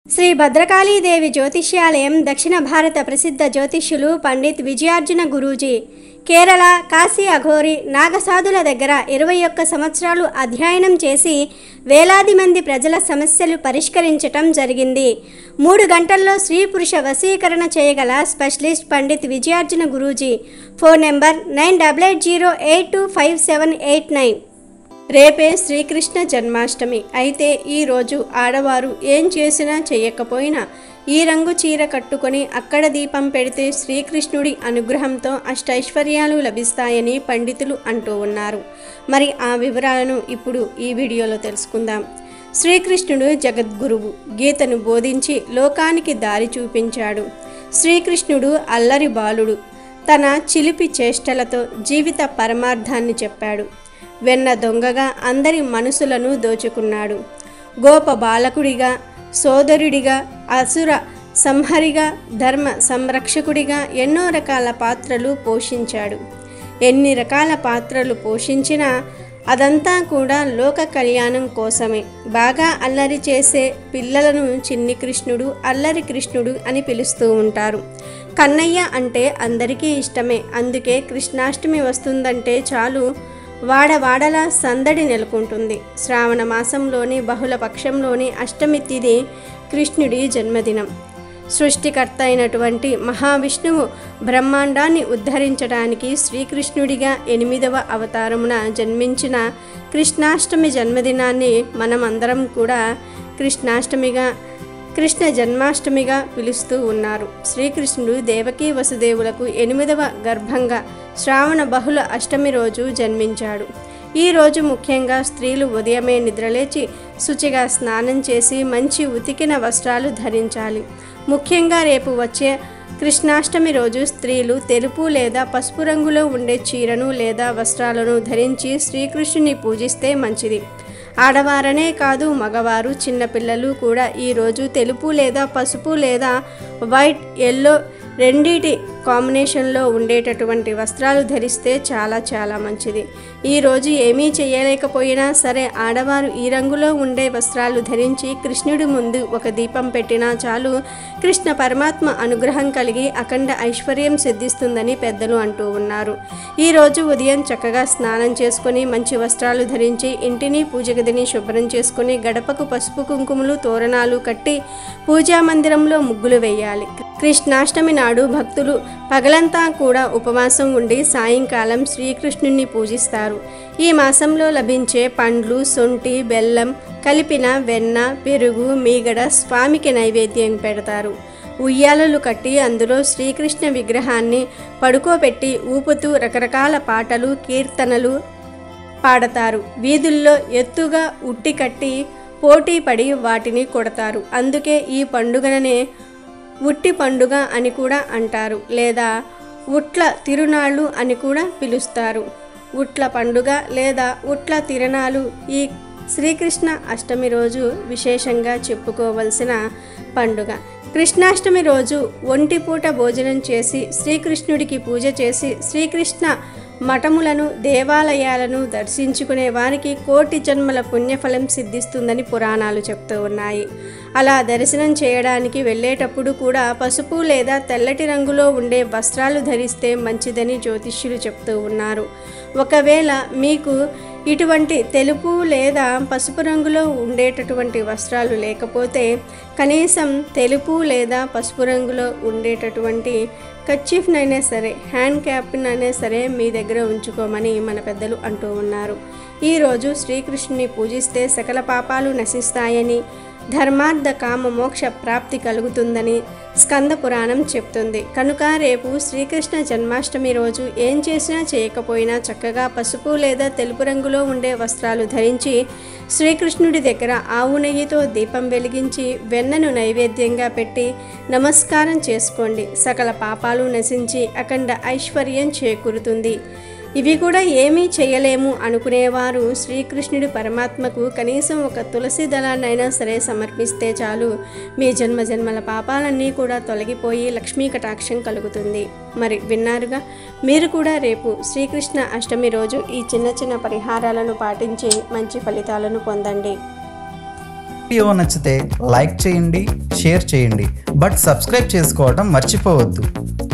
శ్రీ భద్రకాళీదేవి జ్యోతిష్యాలయం దక్షిణ భారత ప్రసిద్ధ జ్యోతిష్యులు పండిత్ విజయార్జున గురూజీ కేరళ కాశీ అఘోరి నాగసాధుల దగ్గర ఇరవై ఒక్క సంవత్సరాలు అధ్యయనం చేసి వేలాది మంది ప్రజల సమస్యలు పరిష్కరించటం జరిగింది మూడు గంటల్లో స్త్రీ పురుష వశీకరణ చేయగల specialist pandit Vijayarjuna Guruji phone number nine double eight zero eight two five seven eight nine రేపే శ్రీకృష్ణ జన్మాష్టమి అయితే ఈరోజు ఆడవారు ఏం చేసినా చేయకపోయినా ఈ రంగు చీర కట్టుకొని అక్కడ దీపం పెడితే శ్రీకృష్ణుడి అనుగ్రహంతో అష్టైశ్వర్యాలు లభిస్తాయని పండితులు అంటూ ఉన్నారు మరి ఆ వివరాలను ఇప్పుడు ఈ వీడియోలో తెలుసుకుందాం శ్రీకృష్ణుడు జగద్గురువు గీతను బోధించి లోకానికి దారి చూపించాడు శ్రీకృష్ణుడు అల్లరి బాలుడు తన చిలిపి చేష్టలతో జీవిత పరమార్థాన్ని చెప్పాడు వెన్న దొంగగా అందరి మనసులను దోచుకున్నాడు గోప బాలకుడిగా సోదరుడిగా అసుర సంహరిగా ధర్మ సంరక్షకుడిగా ఎన్నో రకాల పాత్రలు పోషించాడు ఎన్ని రకాల పాత్రలు పోషించినా అదంతా కూడా లోక కళ్యాణం కోసమే బాగా అల్లరి చేసే పిల్లలను చిన్ని కృష్ణుడు అల్లరి కృష్ణుడు అని పిలుస్తూ ఉంటారు కన్నయ్య అంటే అందరికీ ఇష్టమే అందుకే కృష్ణాష్టమి వస్తుందంటే చాలు వాడవాడలా సందడి నెలకొంటుంది శ్రావణ మాసంలోని బహుళ పక్షంలోని అష్టమి తిథి కృష్ణుడి జన్మదినం సృష్టికర్త అయినటువంటి మహావిష్ణువు బ్రహ్మాండాన్ని ఉద్ధరించడానికి శ్రీకృష్ణుడిగా ఎనిమిదవ అవతారమున జన్మించిన కృష్ణాష్టమి జన్మదినాన్ని మనమందరం కూడా కృష్ణాష్టమిగా కృష్ణ జన్మాష్టమిగా పిలుస్తూ ఉన్నారు శ్రీకృష్ణుడు దేవకీ వసుదేవులకు ఎనిమిదవ గర్భంగా శ్రావణ బహుళ అష్టమి రోజు జన్మించాడు ఈ రోజు ముఖ్యంగా స్త్రీలు ఉదయమే నిద్రలేచి శుచిగా స్నానం చేసి మంచి ఉతికిన వస్త్రాలు ధరించాలి ముఖ్యంగా రేపు వచ్చే కృష్ణాష్టమి రోజు స్త్రీలు తెలుపు లేదా పసుపు రంగులో ఉండే చీరను లేదా వస్త్రాలను ధరించి శ్రీకృష్ణుని పూజిస్తే మంచిది ఆడవారనే కాదు మగవారు చిన్నపిల్లలు కూడా ఈరోజు తెలుపు లేదా పసుపు లేదా వైట్ ఎల్లో రెండిటి కాంబినేషన్లో ఉండేటటువంటి వస్త్రాలు ధరిస్తే చాలా చాలా మంచిది ఈరోజు ఏమీ చేయలేకపోయినా సరే ఆడవారు ఈ రంగులో ఉండే వస్త్రాలు ధరించి కృష్ణుడి ముందు ఒక దీపం పెట్టినా చాలు కృష్ణ పరమాత్మ అనుగ్రహం కలిగి అఖండ ఐశ్వర్యం సిద్ధిస్తుందని పెద్దలు అంటూ ఉన్నారు ఈరోజు ఉదయం చక్కగా స్నానం చేసుకొని మంచి వస్త్రాలు ధరించి ఇంటిని పూజ గదిని శుభ్రం చేసుకొని గడపకు పసుపు కుంకుమలు తోరణాలు కట్టి పూజా మందిరంలో ముగ్గులు వేయాలి కృష్ణాష్టమి నాడు భక్తులు పగలంతా కూడా ఉపవాసం ఉండి సాయంకాలం శ్రీకృష్ణుని పూజిస్తారు ఈ మాసంలో లభించే పండ్లు సొంటి బెల్లం కలిపిన వెన్న పెరుగు మీగడ స్వామికి నైవేద్యం పెడతారు ఉయ్యాలలు కట్టి అందులో శ్రీకృష్ణ విగ్రహాన్ని పడుకోబెట్టి ఊపుతూ రకరకాల పాటలు కీర్తనలు పాడతారు వీధుల్లో ఎత్తుగా ఉట్టి కట్టి పోటీ పడి వాటిని కొడతారు అందుకే ఈ పండుగననే ఉట్టి పండుగ అని కూడా అంటారు లేదా ఉట్ల తిరునాళ్ళు అని కూడా పిలుస్తారు ఉట్ల పండుగ లేదా ఉట్ల తిరణాలు ఈ శ్రీకృష్ణ అష్టమి రోజు విశేషంగా చెప్పుకోవలసిన పండుగ కృష్ణాష్టమి రోజు ఒంటిపూట భోజనం చేసి శ్రీకృష్ణుడికి పూజ చేసి శ్రీకృష్ణ మఠములను దేవాలయాలను దర్శించుకునే వారికి కోటి జన్మల పుణ్యఫలం సిద్ధిస్తుందని పురాణాలు చెప్తూ ఉన్నాయి అలా దర్శనం చేయడానికి వెళ్ళేటప్పుడు కూడా పసుపు లేదా తెల్లటి రంగులో ఉండే వస్త్రాలు ధరిస్తే మంచిదని జ్యోతిష్యులు చెప్తూ ఉన్నారు ఒకవేళ మీకు ఇటువంటి తెలుపు లేదా పసుపు రంగులో ఉండేటటువంటి వస్త్రాలు లేకపోతే కనీసం తెలుపు లేదా పసుపు రంగులో ఉండేటటువంటి కచ్చిఫ్నైనా సరే హ్యాండ్ క్యాప్నైనా సరే మీ దగ్గర ఉంచుకోమని మన పెద్దలు అంటూ ఉన్నారు ఈరోజు శ్రీకృష్ణుని పూజిస్తే సకల పాపాలు నశిస్తాయని ధర్మార్థ కామ మోక్ష ప్రాప్తి కలుగుతుందని స్కంద పురాణం చెప్తుంది కనుక రేపు శ్రీకృష్ణ జన్మాష్టమి రోజు ఏం చేసినా చేయకపోయినా చక్కగా పసుపు లేదా తెలుపు రంగులో ఉండే వస్త్రాలు ధరించి శ్రీకృష్ణుడి దగ్గర ఆవు నెయ్యితో దీపం వెలిగించి వెన్నను నైవేద్యంగా పెట్టి నమస్కారం చేసుకోండి సకల పాపాలు నశించి అఖండ ఐశ్వర్యం చేకూరుతుంది ఇవి కూడా ఏమీ చేయలేము అనుకునేవారు శ్రీకృష్ణుడి పరమాత్మకు కనీసం ఒక తులసి దళాన్నైనా సరే సమర్పిస్తే చాలు మీ జన్మ జన్మల పాపాలన్నీ కూడా తొలగిపోయి లక్ష్మీ కటాక్షం కలుగుతుంది మరి విన్నారుగా మీరు కూడా రేపు శ్రీకృష్ణ అష్టమి రోజు ఈ చిన్న చిన్న పరిహారాలను పాటించి మంచి ఫలితాలను పొందండి వీడియో నచ్చితే లైక్ చేయండి షేర్ చేయండి బట్ సబ్స్క్రైబ్ చేసుకోవడం మర్చిపోవద్దు